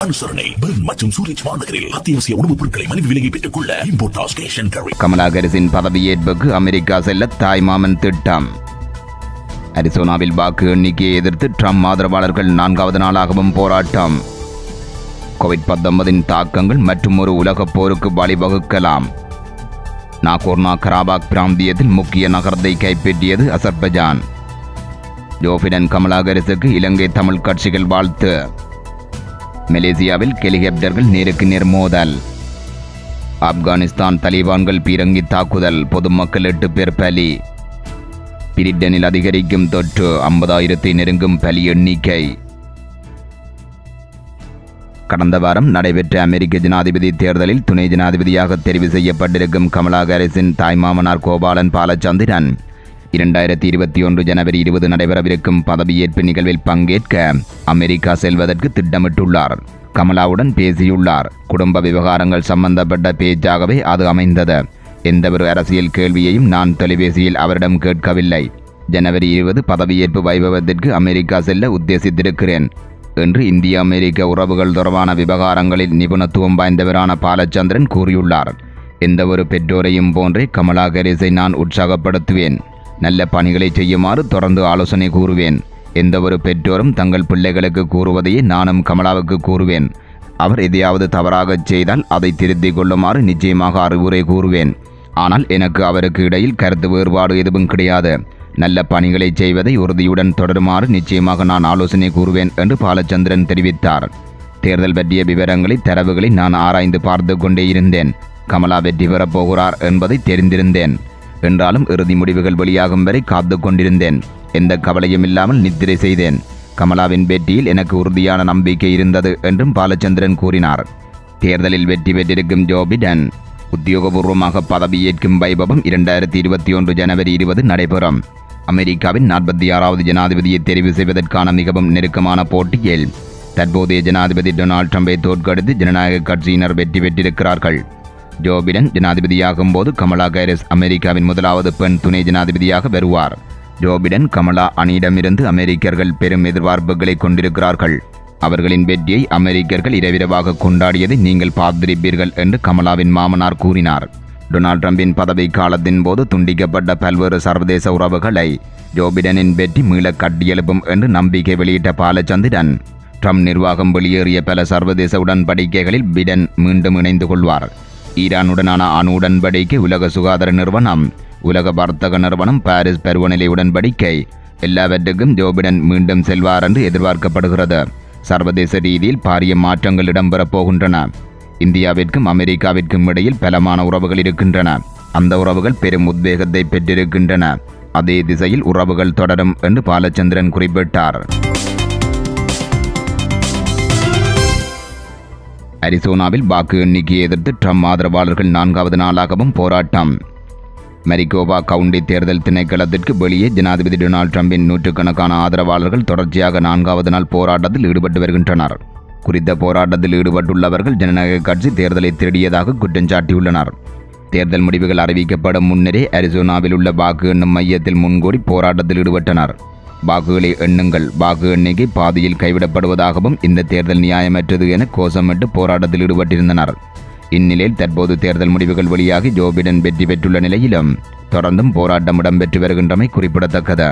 அனுசரணை பெர்ன் மற்றும் சூரிச் மாநகரில் அத்தியாவசிய உணவுப் பொருட்களை மலிவு விலையை பெற்றுக் கொள்ள இம்போர்டாஸ் கேஷ் அண்ட் கேரி கமலா ஹாரிஸின் பதவியேற்புக்கு அமெரிக்கா செல்ல தாய்மாமன் திட்டம் அரிசோனாவில் வாக்கு எண்ணிக்கையை எதிர்த்து ட்ரம்ப் ஆதரவாளர்கள் நான்காவது நாளாகவும் போராட்டம் கோவிட் பத்தொன்பதின் தாக்கங்கள் மற்றும் ஒரு உலகப் போருக்கு வழிவகுக்கலாம் நாகோர்னா கராபாக் பிராந்தியத்தில் முக்கிய நகரத்தை கைப்பற்றியது அசர்பஜான் ஜோபிடன் கமலா ஹாரிஸுக்கு இலங்கை தமிழ் கட்சிகள் வாழ்த்து மலேசியாவில் ஹெலிகாப்டர்கள் நேருக்கு நேர் மோதல் ஆப்கானிஸ்தான் தலிபான்கள் பீரங்கி தாக்குதல் பொதுமக்கள் எட்டு பேர் பலி பிரிட்டனில் அதிகரிக்கும் தொற்று ஐம்பதாயிரத்தை நெருங்கும் பலி எண்ணிக்கை கடந்த வாரம் நடைபெற்ற அமெரிக்க ஜனாதிபதி தேர்தலில் துணை ஜனாதிபதியாக தெரிவு செய்யப்பட்டிருக்கும் கமலா ஹாரிஸின் தாய்மாமனார் கோபாலன் பாலச்சந்திரன் இரண்டாயிரத்தி இருபத்தி ஒன்று ஜனவரி இருபது நடைபெறவிருக்கும் பதவியேற்பு நிகழ்வில் பங்கேற்க அமெரிக்கா செல்வதற்கு திட்டமிட்டுள்ளார் கமலாவுடன் பேசியுள்ளார் குடும்ப விவகாரங்கள் சம்பந்தப்பட்ட பேச்சாகவே அது அமைந்தது எந்தவொரு அரசியல் கேள்வியையும் நான் தொலைபேசியில் அவரிடம் கேட்கவில்லை ஜனவரி இருபது பதவியேற்பு வைபவத்திற்கு அமெரிக்கா செல்ல உத்தேசித்திருக்கிறேன் என்று இந்திய அமெரிக்க உறவுகள் தொடர்பான விவகாரங்களில் நிபுணத்துவம் வாய்ந்தவரான பாலச்சந்திரன் கூறியுள்ளார் எந்தவொரு பெற்றோரையும் போன்றே கமலா ஹாரிஸை நான் உற்சாகப்படுத்துவேன் நல்ல பணிகளை செய்யுமாறு தொடர்ந்து ஆலோசனை கூறுவேன் எந்தவொரு பெற்றோரும் தங்கள் பிள்ளைகளுக்கு கூறுவதையே நானும் கமலாவுக்கு கூறுவேன் அவர் எதையாவது தவறாகச் செய்தால் அதை திருத்திக் கொள்ளுமாறு நிச்சயமாக அறிவுரை கூறுவேன் ஆனால் எனக்கு அவருக்கு இடையில் கருத்து வேறுபாடு எதுவும் கிடையாது நல்ல பணிகளை செய்வதை உறுதியுடன் தொடருமாறு நிச்சயமாக நான் ஆலோசனை கூறுவேன் என்று பாலச்சந்திரன் தெரிவித்தார் தேர்தல் பற்றிய விவரங்களை தரவுகளை நான் ஆராய்ந்து பார்த்து கொண்டே இருந்தேன் கமலா வெற்றி பெறப் போகிறார் என்பதை தெரிந்திருந்தேன் என்றாலும் இறுதி முடிவுகள் வெளியாகும் வரை காத்து கொண்டிருந்தேன் எந்த கவலையும் இல்லாமல் நித்திரை செய்தேன் கமலாவின் வெற்றியில் எனக்கு உறுதியான நம்பிக்கை இருந்தது என்றும் பாலச்சந்திரன் கூறினார் தேர்தலில் வெற்றி பெற்றிருக்கும் ஜோ பிடன் உத்தியோகபூர்வமாக பதவியேற்கும் வைபவம் இரண்டாயிரத்தி இருபத்தி ஒன்று ஜனவரி இருபது நடைபெறும் அமெரிக்காவின் நாற்பத்தி ஆறாவது ஜனாதிபதியை தெரிவு செய்வதற்கான மிகவும் நெருக்கமான போட்டியில் தற்போதைய ஜனாதிபதி டொனால்ட் ட்ரம்பை தோற்கடித்து ஜனநாயக கட்சியினர் வெற்றி பெற்றிருக்கிறார்கள் ஜோ பிடன் ஜனாதிபதியாகும் போது கமலா ஹாரிஸ் அமெரிக்காவின் முதலாவது பெண் துணை ஜனாதிபதியாக வருவார் ஜோ பிடன் கமலா அணியிடமிருந்து அமெரிக்கர்கள் பெரும் எதிர்பார்ப்புகளை கொண்டிருக்கிறார்கள் அவர்களின் வெற்றியை அமெரிக்கர்கள் இரவிரவாக கொண்டாடியதை நீங்கள் பார்த்திருப்பீர்கள் என்று கமலாவின் மாமனார் கூறினார் டொனால்ட் ட்ரம்பின் பதவி காலத்தின் போது துண்டிக்கப்பட்ட பல்வேறு சர்வதேச உறவுகளை ஜோ பிடனின் வெற்றி மீள கட்டியெழுப்பும் என்று நம்பிக்கை வெளியிட்ட பாலச்சந்திரன் ட்ரம்ப் நிர்வாகம் வெளியேறிய பல சர்வதேச உடன்படிக்கைகளில் பிடன் மீண்டும் இணைந்து கொள்வார் ஈரானுடனான அணு உடன்படிக்கை உலக சுகாதார நிறுவனம் உலக வர்த்தக நிறுவனம் பாரிஸ் பருவநிலை உடன்படிக்கை எல்லாவற்றுக்கும் ஜோ பிடன் மீண்டும் செல்வார் என்று எதிர்பார்க்கப்படுகிறது சர்வதேச ரீதியில் பாரிய மாற்றங்கள் இடம்பெறப் போகின்றன இந்தியாவிற்கும் அமெரிக்காவிற்கும் இடையில் பலமான உறவுகள் இருக்கின்றன அந்த உறவுகள் பெரும் உத்வேகத்தை பெற்றிருக்கின்றன அதே திசையில் உறவுகள் தொடரும் என்று பாலச்சந்திரன் குறிப்பிட்டார் அரிசோனாவில் வாக்கு எண்ணிக்கையை எதிர்த்து ட்ரம்ப் ஆதரவாளர்கள் நான்காவது நாளாகவும் போராட்டம் மெரிகோவா கவுண்டி தேர்தல் திணைக்களத்திற்கு வெளியே ஜனாதிபதி டொனால்ட் ட்ரம்பின் நூற்றுக்கணக்கான ஆதரவாளர்கள் தொடர்ச்சியாக நான்காவது நாள் போராட்டத்தில் ஈடுபட்டு வருகின்றனர் குறித்த போராட்டத்தில் ஈடுபட்டுள்ளவர்கள் ஜனநாயக கட்சி தேர்தலை திருடியதாக குற்றம் சாட்டியுள்ளனர் தேர்தல் முடிவுகள் அறிவிக்கப்படும் முன்னரே அரிசோனாவில் உள்ள வாக்கு எண்ணும் மையத்தில் முன்கூடி போராட்டத்தில் ஈடுபட்டனர் வாக்குகளை எண்ணுங்கள் வாக்கு எண்ணிக்கை பாதியில் கைவிடப்படுவதாகவும் இந்த தேர்தல் நியாயமற்றது என கோஷமிட்டு போராட்டத்தில் ஈடுபட்டிருந்தனர் இந்நிலையில் தற்போது தேர்தல் முடிவுகள் வெளியாகி ஜோ பிடன் வெற்றி பெற்றுள்ள நிலையிலும் தொடர்ந்தும் போராட்டம் இடம்பெற்று வருகின்றமை குறிப்பிடத்தக்கது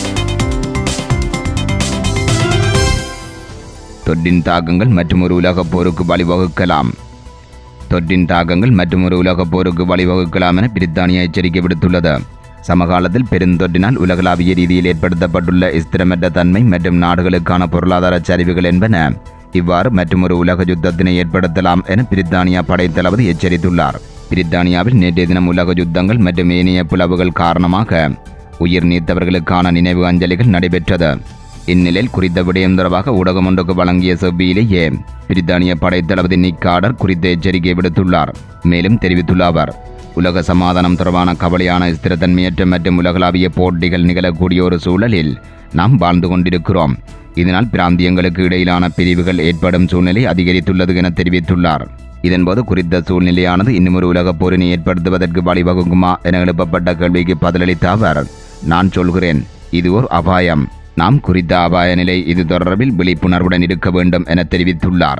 தொற்றின் தாக்கங்கள் மற்றும் ஒரு உலகப் போருக்கு வழிவகுக்கலாம் தொற்றின் தாக்கங்கள் மற்றும் ஒரு உலகப் போருக்கு வழிவகுக்கலாம் என பிரித்தானியா எச்சரிக்கை விடுத்துள்ளது சமகாலத்தில் பெருந்தொற்றினால் உலகளாவிய ரீதியில் ஏற்படுத்தப்பட்டுள்ள ஸ்திரமற்ற தன்மை மற்றும் நாடுகளுக்கான பொருளாதார சரிவுகள் என்பன இவ்வாறு மற்றொரு உலக யுத்தத்தினை ஏற்படுத்தலாம் என பிரித்தானியா படைத்தளபதி எச்சரித்துள்ளார் பிரித்தானியாவில் நேற்றைய தினம் உலக யுத்தங்கள் மற்றும் ஏனைய பிளவுகள் காரணமாக உயிர் நீத்தவர்களுக்கான நினைவு அஞ்சலிகள் நடைபெற்றது இந்நிலையில் குறித்த விடயம் தொடர்பாக ஊடகம் ஒன்றுக்கு வழங்கிய செவ்வியிலேயே பிரித்தானிய படைத்தளபதி நிக் கார்டர் குறித்த எச்சரிக்கை விடுத்துள்ளார் மேலும் தெரிவித்துள்ள அவர் உலக சமாதானம் தொடர்பான கவலையான ஸ்திரத்தன்மையற்ற மற்றும் உலகளாவிய போட்டிகள் நிகழக்கூடிய ஒரு சூழலில் நாம் வாழ்ந்து கொண்டிருக்கிறோம் இதனால் பிராந்தியங்களுக்கு இடையிலான பிரிவுகள் ஏற்படும் சூழ்நிலை அதிகரித்துள்ளது என தெரிவித்துள்ளார் இதன்போது குறித்த சூழ்நிலையானது இன்னும் ஒரு உலகப் போரினை ஏற்படுத்துவதற்கு வழிவகுக்குமா என எழுப்பப்பட்ட கேள்விக்கு பதிலளித்த அவர் நான் சொல்கிறேன் இது ஒரு அபாயம் நாம் குறித்த அபாய நிலை இது தொடர்பில் விழிப்புணர்வுடன் இருக்க வேண்டும் என தெரிவித்துள்ளார்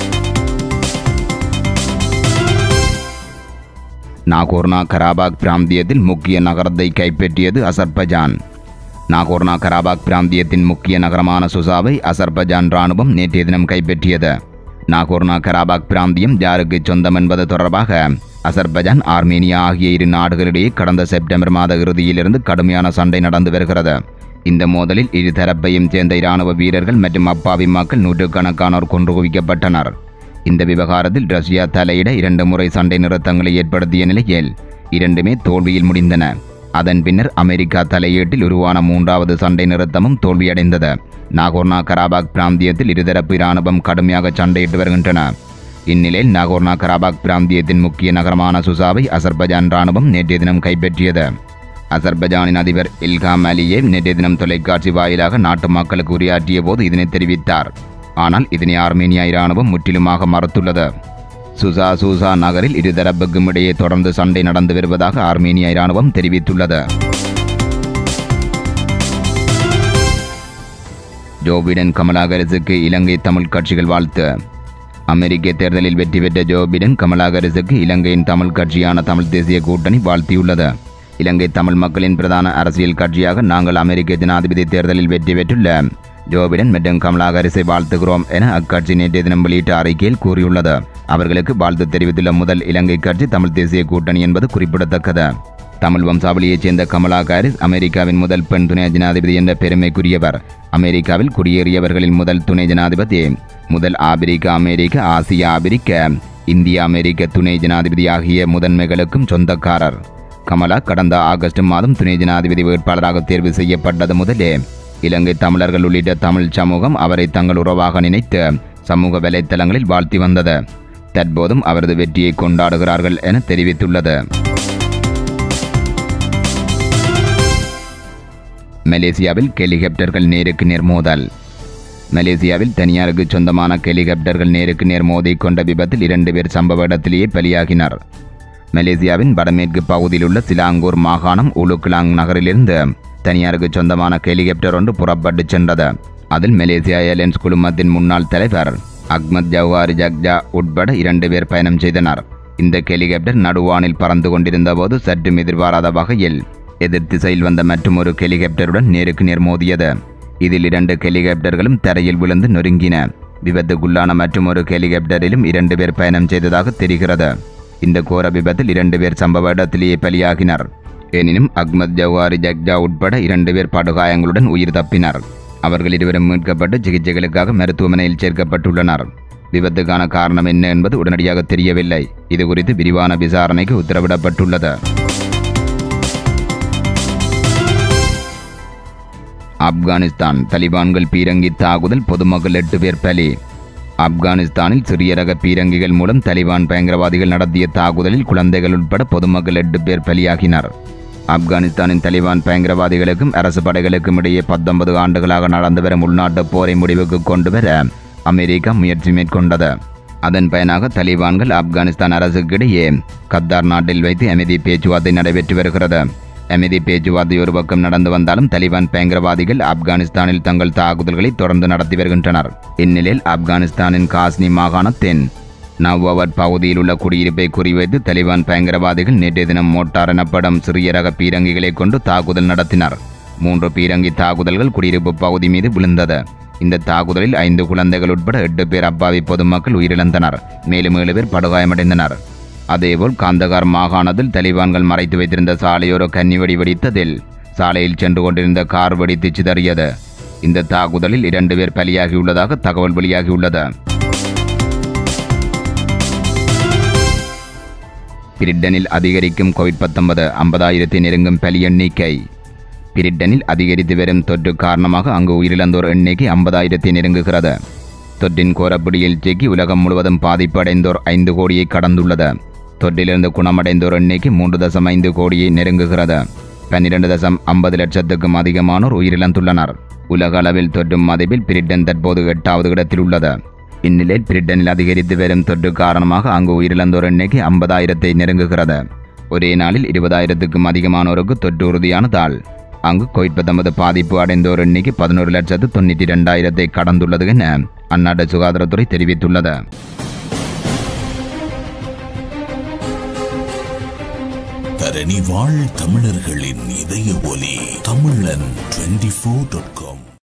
நாகோர்னா கராபாக் பிராந்தியத்தில் முக்கிய நகரத்தை கைப்பற்றியது அசர்பஜான் நாகோர்னா கராபாக் பிராந்தியத்தின் முக்கிய நகரமான சுசாவை அசர்பஜான் ராணுவம் நேற்றைய தினம் கைப்பற்றியது நாகோர்னா கராபாக் பிராந்தியம் யாருக்கு சொந்தம் என்பது தொடர்பாக அசர்பஜான் ஆர்மேனியா ஆகிய இரு நாடுகளிடையே கடந்த செப்டம்பர் மாத இறுதியிலிருந்து கடுமையான சண்டை நடந்து வருகிறது இந்த மோதலில் இரு தரப்பையும் சேர்ந்த இராணுவ வீரர்கள் மற்றும் அப்பாவி மக்கள் நூற்றுக்கணக்கானோர் கொன்று குவிக்கப்பட்டனர் இந்த விவகாரத்தில் ரஷ்யா தலையிட இரண்டு முறை சண்டை நிறுத்தங்களை ஏற்படுத்திய நிலையில் இரண்டுமே தோல்வியில் முடிந்தன அதன் பின்னர் அமெரிக்கா தலையீட்டில் உருவான மூன்றாவது சண்டை நிறுத்தமும் தோல்வியடைந்தது நாகோர்னா கராபாக் பிராந்தியத்தில் இருதரப்பு இராணுவம் கடுமையாக சண்டையிட்டு வருகின்றன இந்நிலையில் நாகோர்னா கராபாக் பிராந்தியத்தின் முக்கிய நகரமான சுசாவை அசர்பஜான் ராணுவம் நேற்றைய தினம் கைப்பற்றியது அசர்பஜானின் அதிபர் இல்காம் அலியேவ் நேற்றைய தினம் தொலைக்காட்சி வாயிலாக நாட்டு மக்களுக்கு உரையாற்றிய போது இதனை தெரிவித்தார் ஆனால் இதனை ஆர்மேனியா இராணுவம் முற்றிலுமாக மறுத்துள்ளது சுசா சூசா நகரில் இருதரப்புக்கும் இடையே தொடர்ந்து சண்டை நடந்து வருவதாக ஆர்மேனியா இராணுவம் தெரிவித்துள்ளது ஜோ பிடன் கமலா ஹாரிஸுக்கு இலங்கை தமிழ் கட்சிகள் வாழ்த்து அமெரிக்க தேர்தலில் வெற்றி பெற்ற ஜோ பிடன் கமலா ஹாரிஸுக்கு இலங்கையின் தமிழ் கட்சியான தமிழ் தேசிய கூட்டணி வாழ்த்தியுள்ளது இலங்கை தமிழ் மக்களின் பிரதான அரசியல் கட்சியாக நாங்கள் அமெரிக்க ஜனாதிபதி தேர்தலில் வெற்றி பெற்றுள்ள ஜோ பிடன் மற்றும் கமலா ஹாரிஸை வாழ்த்துகிறோம் என அக்கட்சி நேற்றைய தினம் வெளியிட்ட அறிக்கையில் கூறியுள்ளது அவர்களுக்கு வாழ்த்து தெரிவித்துள்ள முதல் இலங்கை கட்சி தமிழ் தேசிய கூட்டணி என்பது குறிப்பிடத்தக்கது தமிழ் வம்சாவளியைச் சேர்ந்த கமலா ஹாரிஸ் அமெரிக்காவின் முதல் பெண் துணை ஜனாதிபதி என்ற பெருமைக்குரியவர் அமெரிக்காவில் குடியேறியவர்களின் முதல் துணை ஜனாதிபதி முதல் ஆபிரிக்க அமெரிக்க ஆசிய ஆபிரிக்க இந்திய அமெரிக்க துணை ஜனாதிபதி ஆகிய முதன்மைகளுக்கும் சொந்தக்காரர் கமலா கடந்த ஆகஸ்ட் மாதம் துணை ஜனாதிபதி வேட்பாளராக தேர்வு செய்யப்பட்டது முதலே இலங்கை தமிழர்கள் உள்ளிட்ட தமிழ் சமூகம் அவரை தங்கள் உறவாக நினைத்து சமூக வலைத்தளங்களில் வாழ்த்தி வந்தது தற்போதும் அவரது வெற்றியை கொண்டாடுகிறார்கள் என தெரிவித்துள்ளது மலேசியாவில் ஹெலிகாப்டர்கள் நேருக்கு நேர் மோதல் மலேசியாவில் தனியாருக்கு சொந்தமான ஹெலிகாப்டர்கள் நேருக்கு நேர் மோதிக் கொண்ட விபத்தில் இரண்டு பேர் சம்பவ இடத்திலேயே பலியாகினர் மலேசியாவின் வடமேற்கு பகுதியில் உள்ள சிலாங்கூர் மாகாணம் உலுக்லாங் நகரிலிருந்து தனியாருக்கு சொந்தமான ஹெலிகாப்டர் ஒன்று புறப்பட்டு சென்றது அதில் மலேசியா ஏர்லைன்ஸ் குழுமத்தின் முன்னாள் தலைவர் அக்மத் ஜவ்ஹாரி ஜக்ஜா உட்பட இரண்டு பேர் பயணம் செய்தனர் இந்த ஹெலிகாப்டர் நடுவானில் பறந்து கொண்டிருந்த போது சற்றும் எதிர்பாராத வகையில் எதிர் திசையில் வந்த மற்றொரு ஹெலிகாப்டருடன் நேருக்கு நேர் மோதியது இதில் இரண்டு ஹெலிகாப்டர்களும் தரையில் விழுந்து நொறுங்கின விபத்துக்குள்ளான மற்றொரு ஹெலிகாப்டரிலும் இரண்டு பேர் பயணம் செய்ததாக தெரிகிறது இந்த கோர விபத்தில் இரண்டு பேர் சம்பவ இடத்திலேயே பலியாகினர் எனினும் அக்மத் ஜவ்ஹாரி ஜக்ஜா உட்பட இரண்டு பேர் படுகாயங்களுடன் உயிர் தப்பினர் அவர்கள் இருவரும் மீட்கப்பட்டு சிகிச்சைகளுக்காக மருத்துவமனையில் சேர்க்கப்பட்டுள்ளனர் விபத்துக்கான காரணம் என்ன என்பது உடனடியாக தெரியவில்லை இது குறித்து விரிவான விசாரணைக்கு உத்தரவிடப்பட்டுள்ளது ஆப்கானிஸ்தான் தலிபான்கள் பீரங்கி தாக்குதல் பொதுமக்கள் எட்டு பேர் பலி ஆப்கானிஸ்தானில் சிறிய ரக பீரங்கிகள் மூலம் தலிபான் பயங்கரவாதிகள் நடத்திய தாக்குதலில் குழந்தைகள் உட்பட பொதுமக்கள் எட்டு பேர் பலியாகினர் ஆப்கானிஸ்தானின் தலிபான் பயங்கரவாதிகளுக்கும் அரசு படைகளுக்கும் இடையே பத்தொன்பது ஆண்டுகளாக நடந்து வரும் உள்நாட்டு போரை முடிவுக்கு கொண்டு வர அமெரிக்கா முயற்சி மேற்கொண்டது அதன் பயனாக தலிபான்கள் ஆப்கானிஸ்தான் அரசுக்கிடையே கத்தார் நாட்டில் வைத்து அமைதி பேச்சுவார்த்தை நடைபெற்று வருகிறது அமைதி பேச்சுவார்த்தை ஒரு பக்கம் நடந்து வந்தாலும் தலிபான் பயங்கரவாதிகள் ஆப்கானிஸ்தானில் தங்கள் தாக்குதல்களை தொடர்ந்து நடத்தி வருகின்றனர் இந்நிலையில் ஆப்கானிஸ்தானின் காஸ்னி மாகாணத்தின் நவ்வவட் பகுதியில் உள்ள குடியிருப்பை குறிவைத்து தலிபான் பயங்கரவாதிகள் நேற்றைய தினம் மோட்டார் எனப்படும் சிறிய ரக பீரங்கிகளை கொண்டு தாக்குதல் நடத்தினர் மூன்று பீரங்கி தாக்குதல்கள் குடியிருப்பு பகுதி மீது விழுந்தது இந்த தாக்குதலில் ஐந்து குழந்தைகள் உட்பட எட்டு பேர் அப்பாவி பொதுமக்கள் உயிரிழந்தனர் மேலும் ஏழு பேர் படுகாயமடைந்தனர் அதேபோல் காந்தகார் மாகாணத்தில் தலிபான்கள் மறைத்து வைத்திருந்த சாலையோர கன்னிவெடி வெடித்ததில் சாலையில் சென்று கொண்டிருந்த கார் வெடித்து சிதறியது இந்த தாக்குதலில் இரண்டு பேர் பலியாகியுள்ளதாக தகவல் வெளியாகியுள்ளது பிரிட்டனில் அதிகரிக்கும் கோவிட் பத்தொன்பது ஐம்பதாயிரத்தை நெருங்கும் பலி எண்ணிக்கை பிரிட்டனில் அதிகரித்து வரும் தொற்று காரணமாக அங்கு உயிரிழந்தோர் எண்ணிக்கை ஐம்பதாயிரத்தை நெருங்குகிறது தொற்றின் கோரப்பிடியில் சிக்கி உலகம் முழுவதும் பாதிப்பு அடைந்தோர் ஐந்து கோடியை கடந்துள்ளது தொற்றிலிருந்து குணமடைந்தோர் எண்ணிக்கை மூன்று தசம் ஐந்து கோடியை நெருங்குகிறது பன்னிரண்டு தசம் ஐம்பது லட்சத்துக்கும் அதிகமானோர் உயிரிழந்துள்ளனர் உலக அளவில் தொற்றும் மதிப்பில் பிரிட்டன் தற்போது எட்டாவது இடத்தில் உள்ளது இந்நிலையில் பிரிட்டனில் அதிகரித்து வரும் தொற்று காரணமாக அங்கு உயிரிழந்தோர் எண்ணிக்கை ஐம்பதாயிரத்தை நெருங்குகிறது ஒரே நாளில் இருபதாயிரத்துக்கும் அதிகமானோருக்கு தொற்று உறுதியானதால் அங்கு கோவிட் பத்தொன்பது பாதிப்பு அடைந்தோர் எண்ணிக்கை பதினோரு லட்சத்து தொண்ணூற்றி இரண்டாயிரத்தை கடந்துள்ளது என அந்நாட்டு சுகாதாரத்துறை தெரிவித்துள்ளது தரணி வாழ் தமிழர்களின் இதய ஒலி தமிழன் டுவெண்டி ஃபோர் டாட் காம்